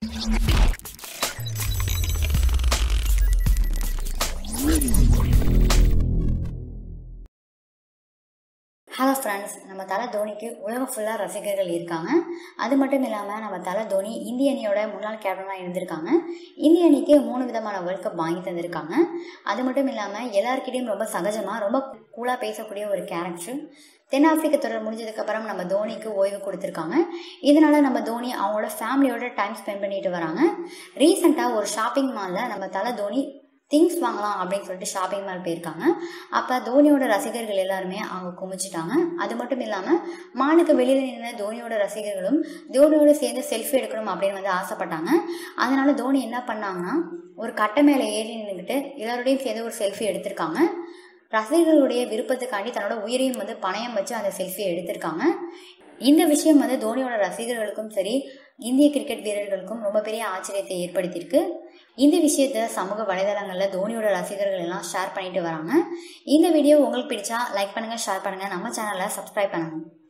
hello friends நம்ம தலை தோனிக்கு உலகம் ஃபுல்லாக ரசிகர்கள் இருக்காங்க அது மட்டும் இல்லாமல் நம்ம தலை தோனி இந்திய அணியோட முன்னாள் கேப்டனாக இருந்திருக்காங்க இந்திய அணிக்கு மூணு விதமான வேர்ல்ட் கப் வாங்கி தந்திருக்காங்க அது மட்டும் இல்லாமல் எல்லாருக்கிட்டையும் ரொம்ப சகஜமாக ரொம்ப கூலாக பேசக்கூடிய ஒரு கேரக்டர் தென்னாப்பிரிக்க தொடர் முடிஞ்சதுக்கப்புறம் நம்ம தோனிக்கு ஓய்வு கொடுத்துருக்காங்க இதனால நம்ம தோனி அவங்களோட ஃபேமிலியோட டைம் ஸ்பெண்ட் பண்ணிட்டு வராங்க ரீசெண்டாக ஒரு ஷாப்பிங் மாலில் நம்ம தலை தோனி திங்ஸ் வாங்கலாம் அப்படின்னு சொல்லிட்டு ஷாப்பிங் மால் போயிருக்காங்க அப்போ தோனியோட ரசிகர்கள் எல்லாருமே அவங்க குமிச்சிட்டாங்க அது மட்டும் இல்லாமல் மாலுக்கு வெளியில் நின்ற தோனியோட ரசிகர்களும் தோனியோட சேர்ந்து செல்ஃபி எடுக்கணும் அப்படின்னு வந்து ஆசைப்பட்டாங்க அதனால தோனி என்ன பண்ணாங்கன்னா ஒரு கட்டை மேலே ஏறி நின்றுக்கிட்டு எல்லாரோடையும் சேர்ந்து ஒரு செல்ஃபி எடுத்திருக்காங்க ரசிகர்களுடைய விருப்பத்துக்காண்டி தன்னோட உயிரையும் வந்து பணயம் வச்சு அந்த செல்ஃபியை எடுத்திருக்காங்க இந்த விஷயம் வந்து தோனியோட ரசிகர்களுக்கும் சரி இந்திய கிரிக்கெட் வீரர்களுக்கும் ரொம்ப பெரிய ஆச்சரியத்தை ஏற்படுத்தியிருக்கு இந்த விஷயத்த சமூக வலைதளங்களில் தோனியோட ரசிகர்கள் எல்லாம் ஷேர் பண்ணிட்டு வராங்க இந்த வீடியோ உங்களுக்கு பிடிச்சா லைக் பண்ணுங்கள் ஷேர் பண்ணுங்கள் நம்ம சேனலை சப்ஸ்கிரைப் பண்ணுங்கள்